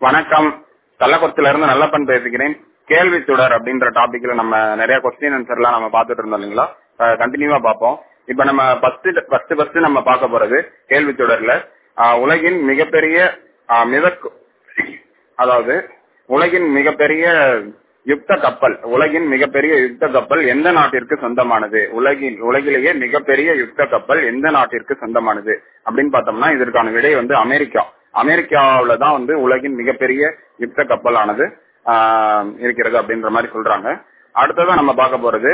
வணக்கம் கள்ளக்குறிச்சியில இருந்து நல்லப்பன் பேசுகிறேன் கேள்வி சுடர் அப்படின்ற டாபிக்ல நம்ம நிறைய கொஸ்டின் ஆன்சர் எல்லாம் நம்ம பார்த்துட்டு இருந்தோம் இல்லைங்களா கண்டினியூவா பார்ப்போம் இப்ப நம்ம ஃபர்ஸ்ட் ஃபர்ஸ்ட் ஃபர்ஸ்ட் நம்ம பார்க்க போறது கேள்வி சுடர்ல ஆஹ் உலகின் மிகப்பெரிய ஆஹ் மிதக்கு அதாவது உலகின் மிகப்பெரிய யுத்த கப்பல் உலகின் மிகப்பெரிய யுத்த கப்பல் எந்த நாட்டிற்கு சொந்தமானது உலகின் உலகிலேயே மிகப்பெரிய யுத்த கப்பல் எந்த நாட்டிற்கு சொந்தமானது அப்படின்னு பார்த்தோம்னா இதற்கான விடை வந்து அமெரிக்கா அமெரிக்காவில தான் வந்து உலகின் மிகப்பெரிய யுத்த கப்பலானது ஆஹ் இருக்கிறது அப்படின்ற மாதிரி சொல்றாங்க அடுத்ததான் நம்ம பார்க்க போறது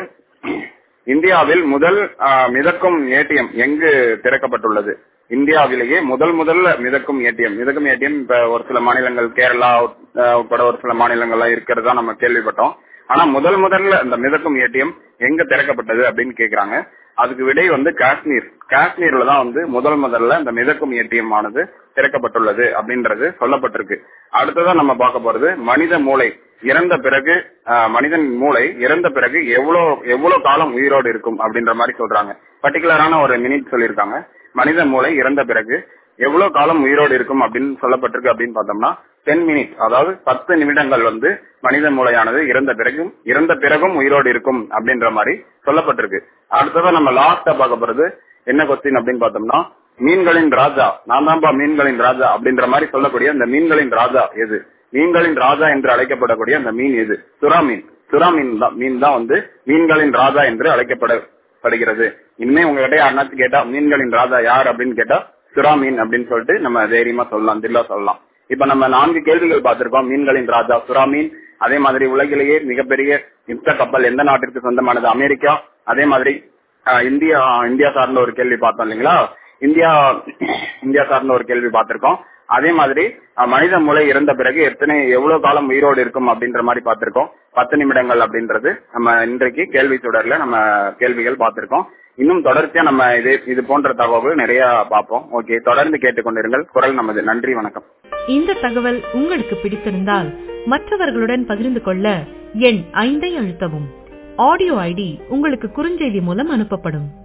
இந்தியாவில் முதல் ஆஹ் மிதக்கும் ஏடிஎம் எங்கு திறக்கப்பட்டுள்ளது இந்தியாவிலேயே முதல் முதல்ல மிதக்கும் ஏடிஎம் மிதக்கும் ஏடிஎம் இப்ப ஒரு சில மாநிலங்கள் கேரளா ஆஹ் உட்பட ஒரு சில மாநிலங்கள்லாம் இருக்கிறதா நம்ம கேள்விப்பட்டோம் ஆனா முதல் முதல்ல இந்த மிதக்கும் ஏடிஎம் எங்க திறக்கப்பட்டது அப்படின்னு கேக்குறாங்க அதுக்கு விடை வந்து காஷ்மீர் காஷ்மீர்ல தான் வந்து முதல் முதல்ல இந்த மிதக்கும் ஏடிஎம் ஆனது திறக்கப்பட்டுள்ளது அப்படின்றது சொல்லப்பட்டிருக்கு அடுத்ததா நம்ம பார்க்க போறது மனித மூளை இறந்த பிறகு ஆஹ் மனிதன் மூளை இறந்த பிறகு எவ்வளவு எவ்வளவு காலம் உயிரோடு இருக்கும் அப்படின்ற மாதிரி சொல்றாங்க பர்டிகுலரான ஒரு மினிட் சொல்லியிருக்காங்க மனித மூளை இறந்த பிறகு எவ்வளவு காலம் உயிரோடு இருக்கும் அப்படின்னு சொல்லப்பட்டிருக்கு அப்படின்னு பார்த்தோம்னா டென் மினிட் அதாவது பத்து நிமிடங்கள் வந்து மனித மூளையானது இறந்த பிறகும் இறந்த பிறகும் உயிரோடு இருக்கும் அப்படின்ற மாதிரி சொல்லப்பட்டிருக்கு அடுத்ததான் நம்ம லாஸ்டா பார்க்க போறது என்ன கொஸ்டின் அப்படின்னு பார்த்தோம்னா மீன்களின் ராஜா நான் தான்ப்பா மீன்களின் ராஜா அப்படின்ற மாதிரி சொல்லக்கூடிய அந்த மீன்களின் ராஜா எது மீன்களின் ராஜா என்று அழைக்கப்படக்கூடிய அந்த மீன் எது சுறா மீன் சுறா மீன் தான் மீன் தான் வந்து மீன்களின் ராஜா என்று அழைக்கப்படப்படுகிறது இனிமே உங்ககிட்ட யாருனாச்சும் கேட்டா மீன்களின் ராஜா யார் அப்படின்னு கேட்டா சுறா மீன் அப்படின்னு சொல்லிட்டு நம்ம தைரியமா சொல்லலாம் தில்லா சொல்லலாம் இப்ப நம்ம நான்கு கேள்விகள் பார்த்திருக்கோம் மீன்களின் ராஜா சுறா மீன் அதே மாதிரி உலகிலேயே மிகப்பெரிய யுத்த கப்பல் எந்த நாட்டிற்கு சொந்தமானது அமெரிக்கா அதே மாதிரி இந்தியா இந்தியா சார்ந்த ஒரு கேள்வி பார்த்தோம் இல்லைங்களா இந்தியா இந்தியா சார்ந்த ஒரு கேள்வி பார்த்திருக்கோம் அதே மாதிரி மனித மூளை இறந்த பிறகு எத்தனை எவ்வளவு காலம் உயிரோடு இருக்கும் அப்படின்ற மாதிரி பார்த்திருக்கோம் பத்து நிமிடங்கள் அப்படின்றது நம்ம இன்றைக்கு கேள்வி தொடர்ல நம்ம கேள்விகள் பார்த்திருக்கோம் இன்னும் தொடர்ச்சியா நம்ம இது இது போன்ற தகவல்கள் நிறைய பார்ப்போம் ஓகே தொடர்ந்து கேட்டுக்கொண்டிருங்கள் குரல் நமது நன்றி வணக்கம் இந்த தகவல் உங்களுக்கு பிடித்திருந்தால் மற்றவர்களுடன் பகிர்ந்து கொள்ள எண் ஐந்தை அழுத்தவும் ஆடியோ ஐடி உங்களுக்கு குறுஞ்செய்தி மூலம் அனுப்பப்படும்